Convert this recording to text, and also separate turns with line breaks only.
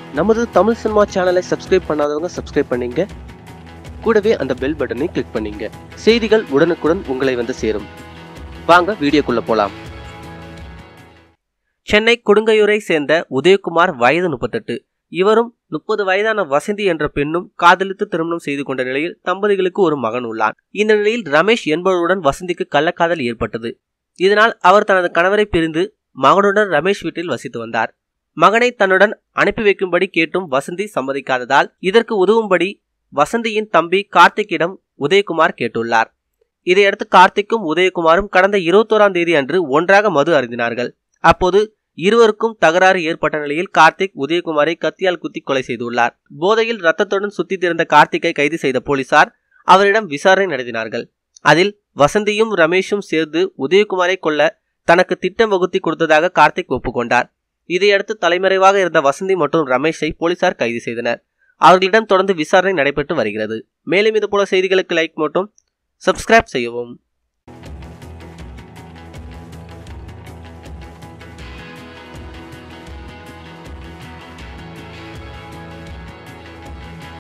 நமது தமிழ் சினிமா சேனலை சப்ஸ்கிரைப் பண்ணாதவங்க சப்ஸ்கிரைப் பண்ணீங்க கூடவே அந்த பெல் பட்டனை கிளிக் பண்ணீங்க செய்திகள் உடனுக்குடன் உங்களை வந்து சேரும் வாங்க வீடியோக்குள்ள போலாம் சென்னை கொடுங்கையூரை சேர்ந்த உதயகுமார் வயது முப்பத்தெட்டு இவரும் முப்பது வயதான வசந்தி என்ற பெண்ணும் காதலித்து திருமணம் செய்து கொண்ட நிலையில் தம்பதிகளுக்கு ஒரு மகன் உள்ளான் இந்த நிலையில் ரமேஷ் என்பவருடன் வசந்திக்கு கள்ளக்காதல் ஏற்பட்டது இதனால் அவர் தனது கணவரை பிரிந்து மகனுடன் ரமேஷ் வீட்டில் வசித்து வந்தார் மகனை தன்னுடன் அனுப்பி வைக்கும்படி கேட்டும் வசந்தி சம்மதிக்காததால் இதற்கு உதவும்படி வசந்தியின் தம்பி கார்த்திக்கிடம் உதயகுமார் கேட்டுள்ளார் இதையடுத்து கார்த்திக்கும் உதயகுமாரும் கடந்த இருபத்தோராம் தேதி அன்று ஒன்றாக மது அருந்தினார்கள் அப்போது இருவருக்கும் தகராறு ஏற்பட்ட நிலையில் கார்த்திக் உதயகுமாரை கத்தியால் குத்தி கொலை செய்துள்ளார் போதையில் ரத்தத்துடன் சுத்தித் திரிந்த கார்த்திக்கை கைது செய்த போலீசார் அவரிடம் விசாரணை நடத்தினார்கள் அதில் வசந்தியும் ரமேஷும் சேர்ந்து உதயகுமாரை கொல்ல தனக்கு திட்டம் வகுத்தி கொடுத்ததாக கார்த்திக் ஒப்புக்கொண்டார் இதையடுத்து தலைமறைவாக இருந்த வசந்தி மற்றும் ரமேஷை போலீசார் கைது செய்தனர் அவர்களிடம் தொடர்ந்து விசாரணை நடைபெற்று வருகிறது மேலும் இதுபோல செய்திகளுக்கு லைக் மட்டும் சப்ஸ்கிரைப் செய்யவும்